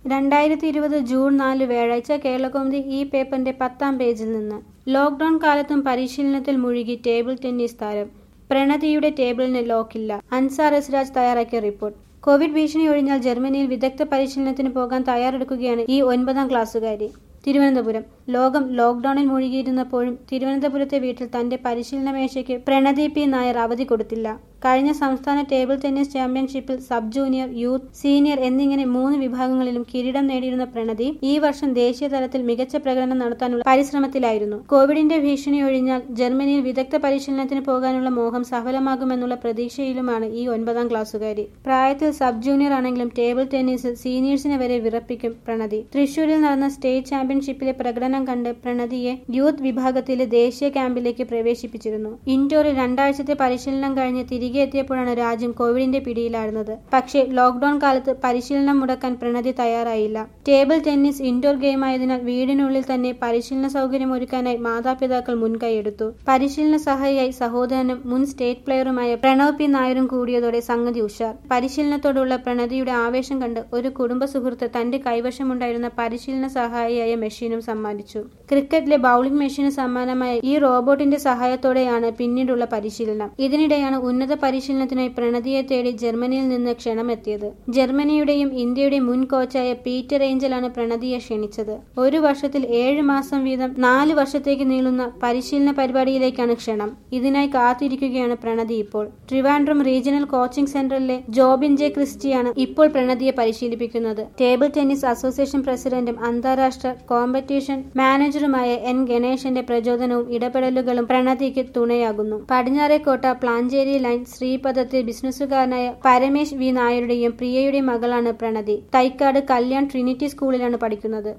രണ്ടായിരത്തി ഇരുപത് ജൂൺ നാല് വ്യാഴാഴ്ച കേരളകൗമുദി ഈ പേപ്പറിന്റെ പത്താം പേജിൽ നിന്ന് ലോക്ഡൌൺ കാലത്തും പരിശീലനത്തിൽ മുഴുകി ടേബിൾ ടെന്നീസ് താരം പ്രണതിയുടെ ടേബിളിന് ലോക്കില്ല അൻസാർ എസ് രാജ് തയ്യാറാക്കിയ റിപ്പോർട്ട് കോവിഡ് ഭീഷണി ഒഴിഞ്ഞാൽ ജർമ്മനിയിൽ വിദഗ്ധ പരിശീലനത്തിന് പോകാൻ തയ്യാറെടുക്കുകയാണ് ഈ ഒൻപതാം ക്ലാസ്സുകാരി തിരുവനന്തപുരം ലോകം ലോക്ഡൌണിൽ മുഴുകിയിരുന്നപ്പോഴും തിരുവനന്തപുരത്തെ വീട്ടിൽ തന്റെ പരിശീലന മേശയ്ക്ക് പ്രണതി പി നായർ അവധി കൊടുത്തില്ല കഴിഞ്ഞ സംസ്ഥാന ടേബിൾ ടെന്നീസ് ചാമ്പ്യൻഷിപ്പിൽ സബ് ജൂനിയർ യൂത്ത് സീനിയർ എന്നിങ്ങനെ മൂന്ന് വിഭാഗങ്ങളിലും കിരീടം നേടിയിരുന്ന പ്രണതി ഈ വർഷം ദേശീയ തലത്തിൽ മികച്ച പ്രകടനം നടത്താനുള്ള പരിശ്രമത്തിലായിരുന്നു കോവിഡിന്റെ ഭീഷണി ഒഴിഞ്ഞാൽ ജർമ്മനിയിൽ വിദഗ്ധ പരിശീലനത്തിന് പോകാനുള്ള മോഹം സഫലമാകുമെന്നുള്ള പ്രതീക്ഷയിലുമാണ് ഈ ഒൻപതാം ക്ലാസ്സുകാരി പ്രായത്തിൽ സബ് ജൂനിയർ ആണെങ്കിലും ടേബിൾ ടെന്നീസിൽ സീനിയേഴ്സിനെ വരെ വിറപ്പിക്കും പ്രണതി തൃശൂരിൽ നടന്ന സ്റ്റേറ്റ് ചാമ്പ്യൻഷിപ്പിലെ പ്രകടനം കണ്ട് പ്രണതിയെ യൂത്ത് വിഭാഗത്തിലെ ദേശീയ ക്യാമ്പിലേക്ക് പ്രവേശിപ്പിച്ചിരുന്നു ഇൻഡോറിൽ രണ്ടാഴ്ചത്തെ പരിശീലനം കഴിഞ്ഞ് തിരികെ എത്തിയപ്പോഴാണ് രാജ്യം കോവിഡിന്റെ പിടിയിലായിരുന്നത് പക്ഷേ ലോക്ഡൌൺ കാലത്ത് പരിശീലനം മുടക്കാൻ പ്രണതി തയ്യാറായില്ല ടേബിൾ ടെന്നീസ് ഇൻഡോർ ഗെയിം ആയതിനാൽ വീടിനുള്ളിൽ തന്നെ പരിശീലന സൗകര്യം ഒരുക്കാനായി മാതാപിതാക്കൾ മുൻകൈയെടുത്തു പരിശീലന സഹായിയായി സഹോദരനും മുൻ സ്റ്റേറ്റ് പ്ലെയറുമായ പ്രണവ് പി നായരും കൂടിയതോടെ സംഗതി ഉഷാർ പരിശീലനത്തോടുള്ള പ്രണതിയുടെ ആവേശം കണ്ട് ഒരു കുടുംബ സുഹൃത്ത് തന്റെ കൈവശമുണ്ടായിരുന്ന പരിശീലന സഹായിയായ മെഷീനും സമ്മാനിച്ചു ക്രിക്കറ്റിലെ ബൌളിംഗ് മെഷീന് സമ്മാനമായ ഈ റോബോട്ടിന്റെ സഹായത്തോടെയാണ് പിന്നീടുള്ള പരിശീലനം ഇതിനിടെയാണ് ഉന്നത പരിശീലനത്തിനായി പ്രണതിയെ തേടി ജർമ്മനിയിൽ നിന്ന് ക്ഷണമെത്തിയത് ജർമ്മനിയുടെയും ഇന്ത്യയുടെയും മുൻ കോച്ചായ പീറ്റർ ഏഞ്ചലാണ് പ്രണതിയെ ക്ഷണിച്ചത് ഒരു വർഷത്തിൽ ഏഴ് മാസം വീതം നാല് വർഷത്തേക്ക് നീളുന്ന പരിശീലന പരിപാടിയിലേക്കാണ് ക്ഷണം ഇതിനായി കാത്തിരിക്കുകയാണ് പ്രണതി ഇപ്പോൾ ട്രിവാൻഡ്രം റീജിയണൽ കോച്ചിംഗ് സെന്ററിലെ ജോബിൻ ജെ ക്രിസ്റ്റിയാണ് ഇപ്പോൾ പ്രണതിയെ പരിശീലിപ്പിക്കുന്നത് ടേബിൾ ടെന്നീസ് അസോസിയേഷൻ പ്രസിഡന്റും അന്താരാഷ്ട്ര കോമ്പറ്റീഷൻ മാനേജറുമായ എൻ ഗണേശന്റെ പ്രചോദനവും ഇടപെടലുകളും പ്രണതിക്ക് തുണയാകുന്നു പടിഞ്ഞാറേക്കോട്ട പ്ലാഞ്ചേരി ലൈൻ ശ്രീപദത്തിൽ ബിസിനസ്സുകാരനായ പരമേശ് വി നായരുടെയും പ്രിയയുടെയും മകളാണ് പ്രണതി തൈക്കാട് കല്യാൺ ട്രിനിറ്റി സ്കൂളിലാണ് പഠിക്കുന്നത്